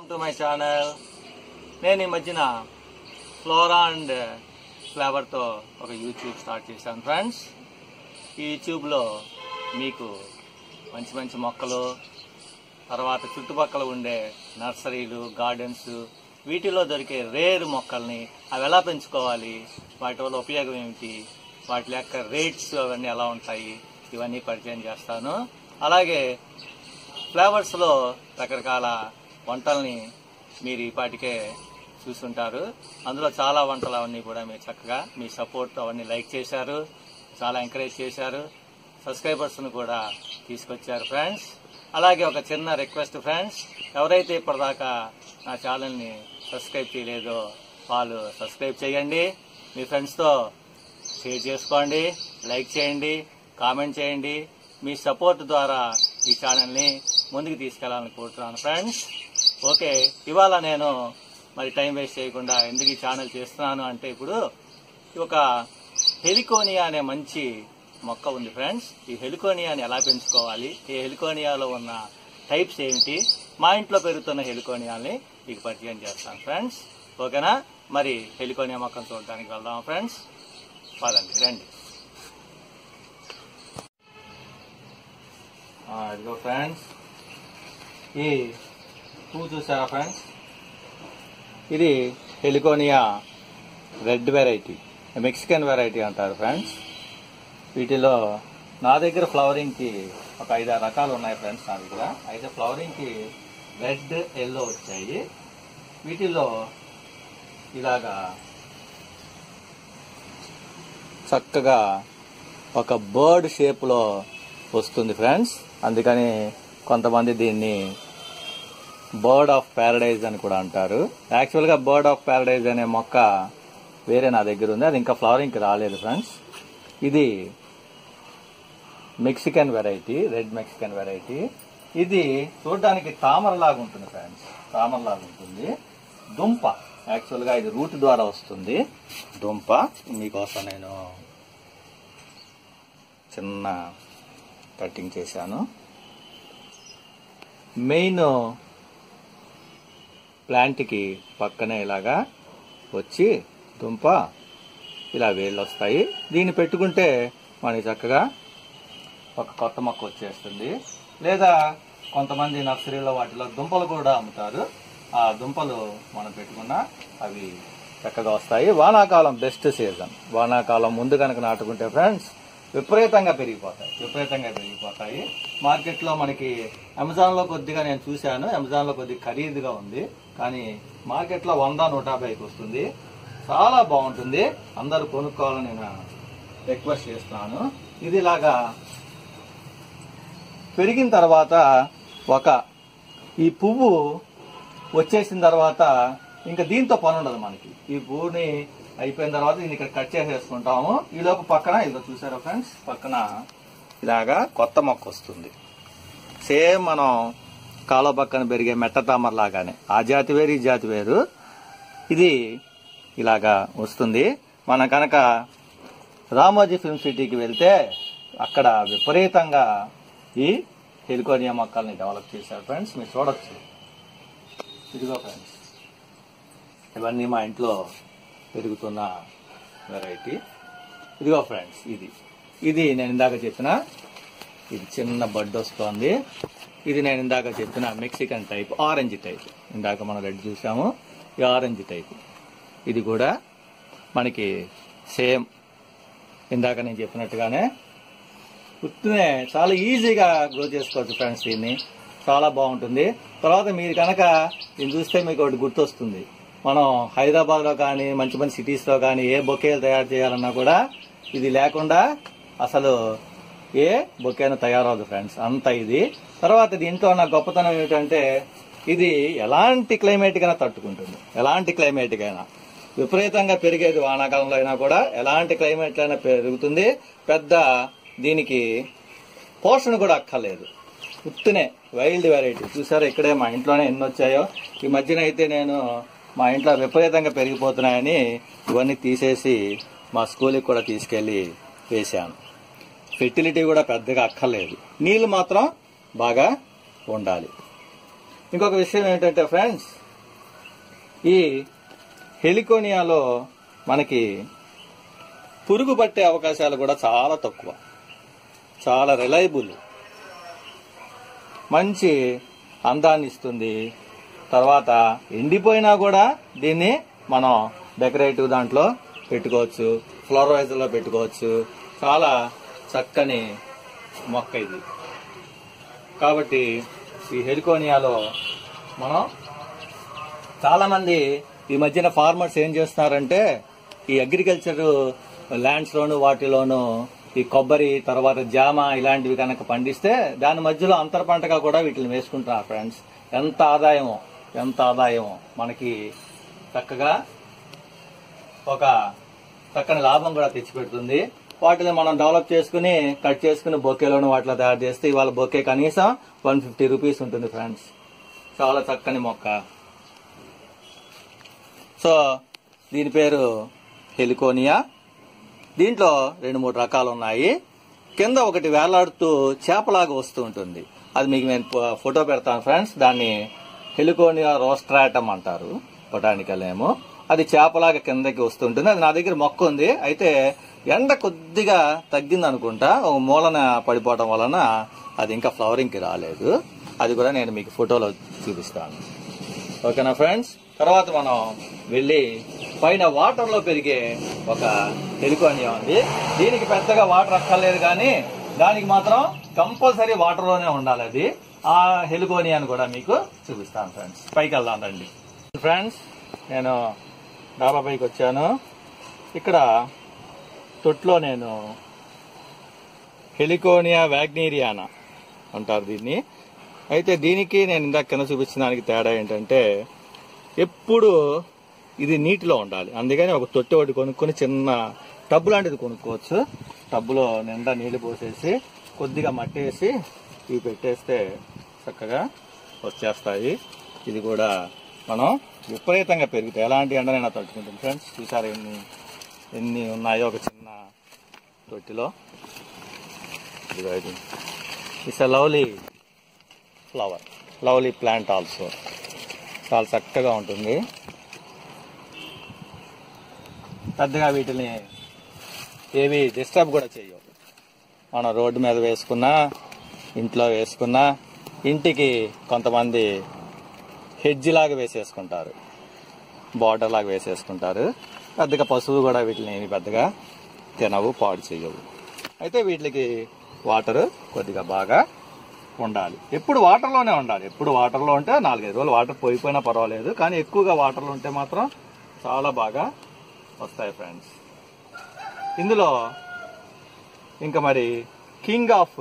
welcome to my channel నేను ఈ మధ్యన ఫ్లోరా అండ్ ఫ్లేవర్తో ఒక యూట్యూబ్ స్టార్ట్ చేశాను ఫ్రెండ్స్ ఈ యూట్యూబ్లో మీకు మంచి మంచి మొక్కలు తర్వాత చుట్టుపక్కల ఉండే నర్సరీలు గార్డెన్స్ వీటిలో దొరికే రేర్ మొక్కల్ని అవి ఎలా పెంచుకోవాలి వాటి వల్ల ఉపయోగం ఏమిటి వాటి యొక్క రేట్స్ అవన్నీ ఎలా ఉంటాయి ఇవన్నీ పరిచయం చేస్తాను అలాగే ఫ్లేవర్స్ లో రకరకాల వంటల్ని మీరు ఈ పాటికే చూసుంటారు అందులో చాలా వంటలు అవన్నీ కూడా మీరు చక్కగా మీ సపోర్ట్ అవన్నీ లైక్ చేశారు చాలా ఎంకరేజ్ చేశారు సబ్స్క్రైబర్స్ ను కూడా తీసుకొచ్చారు ఫ్రెండ్స్ అలాగే ఒక చిన్న రిక్వెస్ట్ ఫ్రెండ్స్ ఎవరైతే ఇప్పటిదాకా నా ఛానల్ ని సబ్స్క్రైబ్ చేయలేదో వాళ్ళు సబ్స్క్రైబ్ చేయండి మీ ఫ్రెండ్స్ తో షేర్ చేసుకోండి లైక్ చేయండి కామెంట్ చేయండి మీ సపోర్ట్ ద్వారా ఈ ఛానల్ని ముందుకు తీసుకెళ్లాలని కోరుతున్నాను ఫ్రెండ్స్ ఓకే ఇవాళ నేను మరి టైం వేస్ట్ చేయకుండా ఎందుకు ఈ ఛానల్ చేస్తున్నాను అంటే ఇప్పుడు ఒక హెలికోనియా అనే మంచి మొక్క ఉంది ఫ్రెండ్స్ ఈ హెలికోనియాని ఎలా పెంచుకోవాలి ఈ హెలికోనియాలో ఉన్న టైప్స్ ఏమిటి మా ఇంట్లో పెరుగుతున్న హెలికోనియాల్ని మీకు పరిచయం చేస్తాను ఫ్రెండ్స్ ఓకేనా మరి హెలికోనియా మొక్కను చూడడానికి వెళ్దాం ఫ్రెండ్స్ పదండి రండి ఆ, ఇదిగో ఫ్రెండ్స్ ఈ పువ్వు చూసారా ఫ్రెండ్స్ ఇది heliconia red variety Mexican variety అంటారు ఫ్రెండ్స్ వీటిలో నా దగ్గర ఫ్లవరింగ్ కి ఒక ఐదారు రకాలు ఉన్నాయి ఫ్రెండ్స్ నా దగ్గర అయితే ఫ్లవరింగ్ కి రెడ్ ఎల్లో వచ్చాయి వీటిల్లో ఇలాగా చక్కగా ఒక బర్డ్ షేప్ లో వస్తుంది ఫ్రెండ్స్ అందుకని కొంతమంది దీన్ని బర్డ్ ఆఫ్ ప్యారడైజ్ అని కూడా అంటారు యాక్చువల్ గా బర్డ్ ఆఫ్ ప్యారడైజ్ అనే మొక్క వేరే నా దగ్గర ఉంది అది ఇంకా ఫ్లవరింగ్ కి రాలేదు ఫ్రెండ్స్ ఇది Mexican variety red Mexican variety ఇది చూడడానికి తామర లాగా ఉంటుంది ఫ్రెండ్స్ తామర లాగా ఉంటుంది దుంప యాక్చువల్ గా ఇది రూట్ ద్వారా వస్తుంది దుంప మీకోసం నేను చిన్న కటింగ్ చేశాను మెయిన్ ప్లాంట్కి పక్కనే ఇలాగా వచ్చి దుంప ఇలా వేళ్ళు వస్తాయి దీన్ని పెట్టుకుంటే మనకి చక్కగా ఒక కొత్త మొక్క వచ్చేస్తుంది లేదా కొంతమంది నర్సరీలో వాటిలో దుంపలు కూడా అమ్ముతారు ఆ దుంపలు మనం పెట్టుకున్నా అవి చక్కగా వస్తాయి వానాకాలం బెస్ట్ సీజన్ వానాకాలం ముందు కనుక నాటుకుంటే ఫ్రెండ్స్ విపరీతంగా పెరిగిపోతాయి విపరీతంగా పెరిగిపోతాయి మార్కెట్ లో మనకి అమెజాన్ లో కొద్దిగా నేను చూశాను అమెజాన్ లో కొద్దిగా ఖరీదుగా ఉంది కానీ మార్కెట్ లో వంద నూట యాభైకి వస్తుంది చాలా బాగుంటుంది అందరూ కొనుక్కోవాలని నేను రిక్వెస్ట్ చేస్తున్నాను ఇది ఇలాగా పెరిగిన తర్వాత ఒక ఈ పువ్వు వచ్చేసిన తర్వాత ఇంకా దీంతో పని ఉండదు మనకి ఈ పువ్వుని అయిపోయిన తర్వాత దీన్ని ఇక్కడ కట్ చేసేసుకుంటాము ఈ లోపు పక్కన ఇదిగో చూసారా ఫ్రెండ్స్ పక్కన ఇలాగా కొత్త మొక్క వస్తుంది సేమ్ మనం కాలువ పక్కన పెరిగే మెట్ట తామర లాగానే ఆ జాతి వేరు ఈ జాతి వేరు ఇది ఇలాగా వస్తుంది మనం కనుక రామోజీ ఫిల్మ్ సిటీకి వెళ్తే అక్కడ విపరీతంగా ఈ హెలికోనియా మొక్కల్ని డెవలప్ చేశారు ఫ్రెండ్స్ మీరు చూడొచ్చు ఇదిగో ఫ్రెండ్స్ ఇవన్నీ మా ఇంట్లో పెరుగుతున్న వెరైటీ ఇదిగో ఫ్రెండ్స్ ఇది ఇది నేను ఇందాక చెప్పిన ఇది చిన్న బడ్ వస్తోంది ఇది నేను ఇందాక చెప్పిన మెక్సికన్ టైప్ ఆరెంజ్ టైప్ ఇందాక మనం రెడ్ చూసాము ఈ ఆరెంజ్ టైప్ ఇది కూడా మనకి సేమ్ ఇందాక నేను చెప్పినట్టుగానే ఉత్తునే చాలా ఈజీగా గ్రో చేసుకోవచ్చు ఫ్రెండ్స్ దీన్ని చాలా బాగుంటుంది తర్వాత మీరు కనుక దీన్ని చూస్తే మీకు ఒకటి గుర్తొస్తుంది మనం హైదరాబాద్ లో కానీ మంచి మంచి సిటీస్ లో కానీ ఏ బొకేలు తయారు చేయాలన్నా కూడా ఇది లేకుండా అసలు ఏ బొకేను తయారవదు ఫ్రెండ్స్ అంత ఇది తర్వాత దీంట్లో ఉన్న గొప్పతనం ఏమిటంటే ఇది ఎలాంటి క్లైమేట్ కైనా తట్టుకుంటుంది ఎలాంటి క్లైమేట్ కైనా విపరీతంగా పెరిగేది వానాకాలంలో అయినా కూడా ఎలాంటి క్లైమేట్ అయినా పెరుగుతుంది పెద్ద దీనికి పోషణ కూడా అక్కర్లేదు ఉత్తునే వైల్డ్ వెరైటీ చూసారా ఇక్కడే మా ఇంట్లోనే ఎన్ని వచ్చాయో ఈ మధ్యన అయితే నేను మా ఇంట్లో విపరీతంగా పెరిగిపోతున్నాయని ఇవన్నీ తీసేసి మా స్కూల్కి కూడా తీసుకెళ్లి వేశాను ఫెర్టిలిటీ కూడా పెద్దగా అక్కర్లేదు నీళ్లు మాత్రం బాగా ఉండాలి ఇంకొక విషయం ఏంటంటే ఫ్రెండ్స్ ఈ హెలికోనియాలో మనకి పురుగు పట్టే అవకాశాలు కూడా చాలా తక్కువ చాలా రిలయబుల్ మంచి అందాన్ని ఇస్తుంది తర్వాత ఎండిపోయినా కూడా దీన్ని మనం డెకరేటివ్ దాంట్లో పెట్టుకోవచ్చు ఫ్లవర్ వైజర్లో పెట్టుకోవచ్చు చాలా చక్కని మొక్క ఇది కాబట్టి ఈ హెలికోనియాలో మనం చాలా మంది ఈ మధ్యన ఫార్మర్స్ ఏం చేస్తున్నారంటే ఈ అగ్రికల్చర్ ల్యాండ్స్ లోను వాటిలోను ఈ కొబ్బరి తర్వాత జామ ఇలాంటివి కనుక పండిస్తే దాని మధ్యలో అంతర పంటగా కూడా వీటిని వేసుకుంటున్నారు ఫ్రెండ్స్ ఎంత ఆదాయమో ఎంత ఆదాయమో మనకి చక్కగా ఒక చక్కని లాభం కూడా తెచ్చిపెడుతుంది వాటిని మనం డెవలప్ చేసుకుని కట్ చేసుకుని బొకేలోను వాటిలో తయారు చేస్తే ఇవాళ బొకే కనీసం వన్ ఫిఫ్టీ రూపీస్ ఉంటుంది ఫ్రెండ్స్ చాలా చక్కని మొక్క సో దీని పేరు హెలికోనియా దీంట్లో రెండు మూడు రకాలు ఉన్నాయి కింద ఒకటి వేలాడుతూ చేపలాగా వస్తూ ఉంటుంది అది మీకు నేను ఫో- ఫోటో పెడతాను ఫ్రెండ్స్ దాన్ని హెలికోనియా రోస్ట్రాటమ్ అంటారు బొటానికల్ ఏమో అది చేపలాగా కిందకి వస్తుంటుంది అది నా దగ్గర మొక్క ఉంది అయితే ఎండ కొద్దిగా తగ్గింది అనుకుంటా ఒక మూలన పడిపోవడం వలన అది ఇంకా ఫ్లవరింగ్కి రాలేదు అది కూడా నేను మీకు ఫోటోలో చూపిస్తాను ఓకేనా ఫ్రెండ్స్ తర్వాత మనం వెళ్ళి పైన వాటర్ లో పెరిగే ఒక హెలికోనియా ఉంది దీనికి పెద్దగా వాటర్ అక్కర్లేదు కానీ దానికి మాత్రం కంపల్సరీ వాటర్ లోనే ఉండాలి అది ఆ హెలికోనియాని కూడా మీకు చూపిస్తాను ఫ్రెండ్స్ పైకి వెళ్దాం రండి ఫ్రెండ్స్ నేను డాబా పైకి వచ్చాను ఇక్కడ తొట్లో నేను హెలికోనియా వ్యాగ్నీరియానా అంటారు దీన్ని అయితే దీనికి నేను ఇందాక కింద చూపించిన దానికి తేడా ఏంటంటే ఎప్పుడు ఇది నీటిలో ఉండాలి అందుకని ఒక తొట్టె ఒకటి కొనుక్కొని చిన్న టబ్బు లాంటిది కొనుక్కోవచ్చు టబ్బులో నిండా నీళ్లు పోసేసి కొద్దిగా మట్టేసి ఇవి పెట్టేస్తే చక్కగా వచ్చేస్తాయి ఇది కూడా మనం విపరీతంగా పెరుగుతాయి ఎలాంటి ఎండనైనా తట్టుకుంటుంది ఫ్రెండ్స్ చూసారు ఎన్ని ఎన్ని ఉన్నాయో ఒక చిన్న తొట్టిలో ఇదిగో ఇది it's a lovely flower lovely plant also చాలా చక్కగా ఉంటుంది పెద్దగా వీటిని ఏవి డిస్టర్బ్ కూడా చేయవు మనం రోడ్డు మీద వేసుకున్నా ఇంట్లో వేసుకున్నా ఇంటికి కొంతమంది హెడ్జ్ లాగా వేసేసుకుంటారు బార్డర్ లాగా వేసేసుకుంటారు పెద్దగా పశువు కూడా వీటిని ఏమి పెద్దగా తినవు పాడు చేయవు అయితే వీటికి వాటర్ కొద్దిగా బాగా ఉండాలి ఎప్పుడు వాటర్లోనే ఉండాలి ఎప్పుడు వాటర్లో ఉంటే నాలుగైదు రోజులు వాటర్ పోయిపోయినా పర్వాలేదు కానీ ఎక్కువగా వాటర్లో ఉంటే మాత్రం చాలా బాగా వస్తాయి ఫ్రెండ్స్ ఇందులో ఇంకా మరి కింగ్ ఆఫ్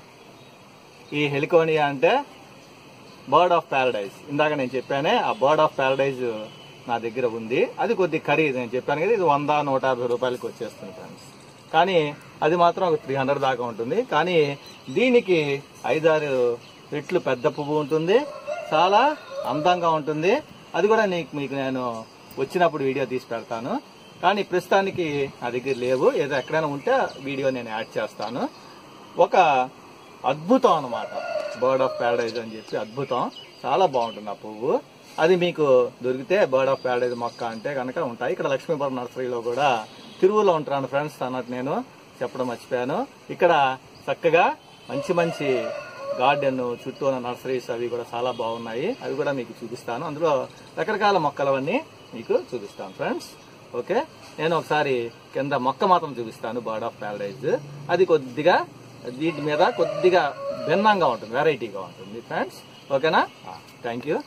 ఈ హెలికోనియా అంటే బర్డ్ ఆఫ్ ప్యారడైజ్ ఇందాక నేను చెప్పానే ఆ బర్డ్ ఆఫ్ ప్యారడైజ్ నా దగ్గర ఉంది అది కొద్ది ఖరీదు నేను చెప్పాను కదా ఇది వంద నూట యాభై రూపాయలకి వచ్చేస్తుంది ఫ్రెండ్స్ కానీ అది మాత్రం ఒక త్రీ హండ్రెడ్ దాకా ఉంటుంది కానీ దీనికి ఐదారు రెట్లు పెద్ద పువ్వు ఉంటుంది చాలా అందంగా ఉంటుంది అది కూడా నీకు మీకు నేను వచ్చినప్పుడు వీడియో తీసి పెడతాను కానీ ప్రస్తుతానికి నా దగ్గర లేవు ఏదో ఎక్కడైనా ఉంటే వీడియో నేను యాడ్ చేస్తాను ఒక అద్భుతం అన్నమాట బర్డ్ ఆఫ్ ప్యారడైజ్ అని చెప్పి అద్భుతం చాలా బాగుంటుంది ఆ పువ్వు అది మీకు దొరికితే బర్డ్ ఆఫ్ ప్యారడైజ్ మొక్క అంటే కనుక ఉంటాయి ఇక్కడ లక్ష్మీపురం నర్సరీలో కూడా తిరువులో ఉంటాను ఫ్రెండ్స్ అన్నట్టు నేను చెప్పడం మర్చిపోయాను ఇక్కడ చక్కగా మంచి మంచి గార్డెన్ చుట్టూ ఉన్న నర్సరీస్ అవి కూడా చాలా బాగున్నాయి అవి కూడా మీకు చూపిస్తాను అందులో రకరకాల మొక్కలవన్నీ మీకు చూపిస్తాను ఫ్రెండ్స్ ఓకే నేను ఒకసారి కింద మొక్క మాత్రం చూపిస్తాను బర్డ్ ఆఫ్ ప్యారడైజ్ అది కొద్దిగా వీటి మీద కొద్దిగా భిన్నంగా ఉంటుంది వెరైటీగా ఉంటుంది ఫ్రెండ్స్ ఓకేనా థ్యాంక్ యూ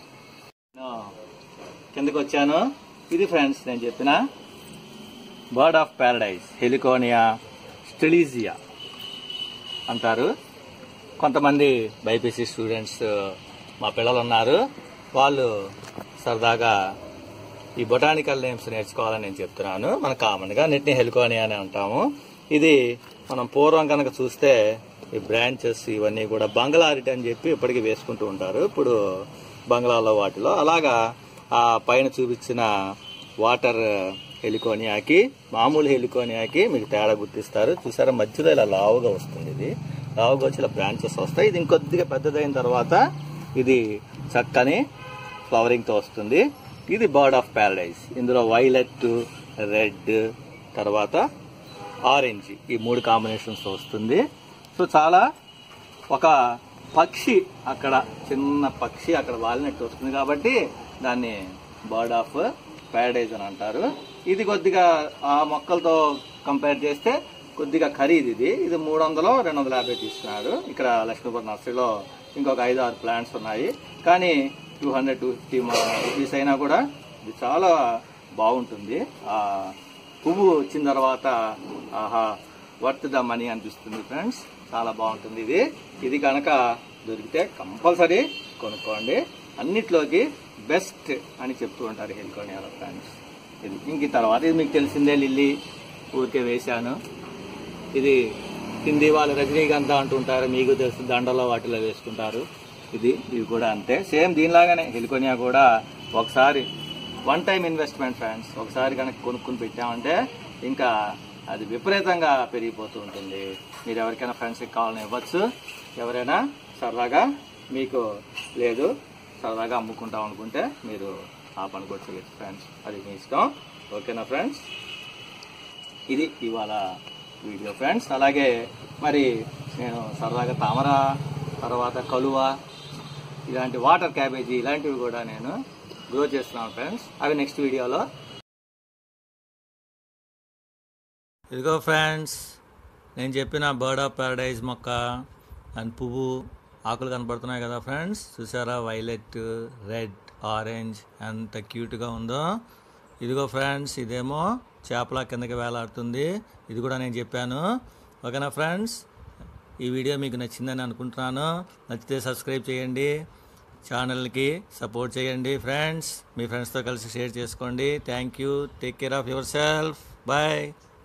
కిందకి వచ్చాను ఇది ఫ్రెండ్స్ నేను చెప్పిన bird of paradise heliconia strelitzia అంటారు కొంతమంది బైపీసీ స్టూడెంట్స్ మా పిల్లలు ఉన్నారు వాళ్ళు సరదాగా ఈ బొటానికల్ నేమ్స్ నేర్చుకోవాలని నేను చెప్తున్నాను మన కామన్ గా నెట్ని హెలికోనియా అని అంటాము ఇది మనం పూర్వం కనుక చూస్తే ఈ బ్రాంచెస్ ఇవన్నీ కూడా బంగ్లా అరటి అని చెప్పి ఇప్పటికీ వేసుకుంటూ ఉంటారు ఇప్పుడు బంగ్లాలో వాటిలో అలాగా ఆ పైన చూపించిన వాటర్ హెలికోనియాకి మామూలు హెలికోనియాకి మీకు తేడా గుర్తిస్తారు చూసారా మధ్యలో ఇలా లావుగా వస్తుంది ఇది లావుగా వచ్చి ఇలా బ్రాంచెస్ వస్తాయి ఇది ఇంకొద్దిగా పెద్దదైన తర్వాత ఇది చక్కని ఫ్లవరింగ్తో వస్తుంది ఇది బర్డ్ ఆఫ్ ప్యారడైజ్ ఇందులో వైలెట్ రెడ్ తర్వాత ఆరెంజ్ ఈ మూడు కాంబినేషన్స్ వస్తుంది సో చాలా ఒక పక్షి అక్కడ చిన్న పక్షి అక్కడ వాలినట్టు వస్తుంది కాబట్టి దాన్ని బర్డ్ ఆఫ్ ప్యారడైజ్ అని అంటారు ఇది కొద్దిగా ఆ మొక్కలతో కంపేర్ చేస్తే కొద్దిగా ఖరీదు ఇది ఇది మూడు వందలు రెండు వందల యాభై తీసుకున్నాడు ఇక్కడ లక్ష్మీపురం నర్సరీలో ఇంకొక ఐదు ఆరు ప్లాంట్స్ ఉన్నాయి కానీ two hundred two fifty rupees అయినా కూడా ఇది చాలా బాగుంటుంది ఆ పువ్వు వచ్చిన తర్వాత ఆహా వర్త్ ద మనీ అనిపిస్తుంది ఫ్రెండ్స్ చాలా బాగుంటుంది ఇది ఇది కనుక దొరికితే కంపల్సరీ కొనుక్కోండి అన్నిట్లోకి బెస్ట్ అని చెప్తూ ఉంటారు హెల్కోనియాలో ఫ్రెండ్స్ ఇది ఇంక తర్వాత ఇది మీకు తెలిసిందే లిల్లీ ఊరికే వేశాను ఇది హిందీ వాళ్ళు రజనీకాంత్ అంటుంటారు మీకు తెలుసు దండలో వాటిలో వేసుకుంటారు ఇది ఇవి కూడా అంతే సేమ్ దీనిలాగానే హెలికోనియా కూడా ఒకసారి వన్ టైం ఇన్వెస్ట్మెంట్ ఫ్రెండ్స్ ఒకసారి కనుక కొనుక్కుని పెట్టామంటే ఇంకా అది విపరీతంగా పెరిగిపోతూ ఉంటుంది మీరు ఎవరికైనా ఫ్రెండ్స్కి కావాలని ఇవ్వచ్చు ఎవరైనా సరదాగా మీకు లేదు సరదాగా అమ్ముకుంటాం అనుకుంటే మీరు ఆ పని కూడా చేయొచ్చు ఫ్రెండ్స్ అది మీ ఇష్టం ఓకేనా ఫ్రెండ్స్ ఇది ఇవాళ వీడియో ఫ్రెండ్స్ అలాగే మరి నేను సరదాగా తామర తర్వాత కలువ ఇలాంటి వాటర్ క్యాబేజీ ఇలాంటివి కూడా నేను గ్రో చేస్తున్నాను ఫ్రెండ్స్ అవి నెక్స్ట్ వీడియోలో ఇదిగో ఫ్రెండ్స్ నేను చెప్పిన బర్డ్ ఆఫ్ పారడైజ్ మొక్క అండ్ పువ్వు ఆకులు కనపడుతున్నాయి కదా ఫ్రెండ్స్ చూసారా వైలెట్ రెడ్ ఆరెంజ్ ఎంత క్యూట్గా ఉందో ఇదిగో ఫ్రెండ్స్ ఇదేమో చేపల కిందకి వేలాడుతుంది ఇది కూడా నేను చెప్పాను ఓకేనా ఫ్రెండ్స్ ఈ వీడియో మీకు నచ్చిందని అనుకుంటున్నాను నచ్చితే సబ్స్క్రైబ్ చేయండి ఛానల్కి సపోర్ట్ చేయండి ఫ్రెండ్స్ మీ ఫ్రెండ్స్తో కలిసి షేర్ చేసుకోండి thank you take care of yourself bye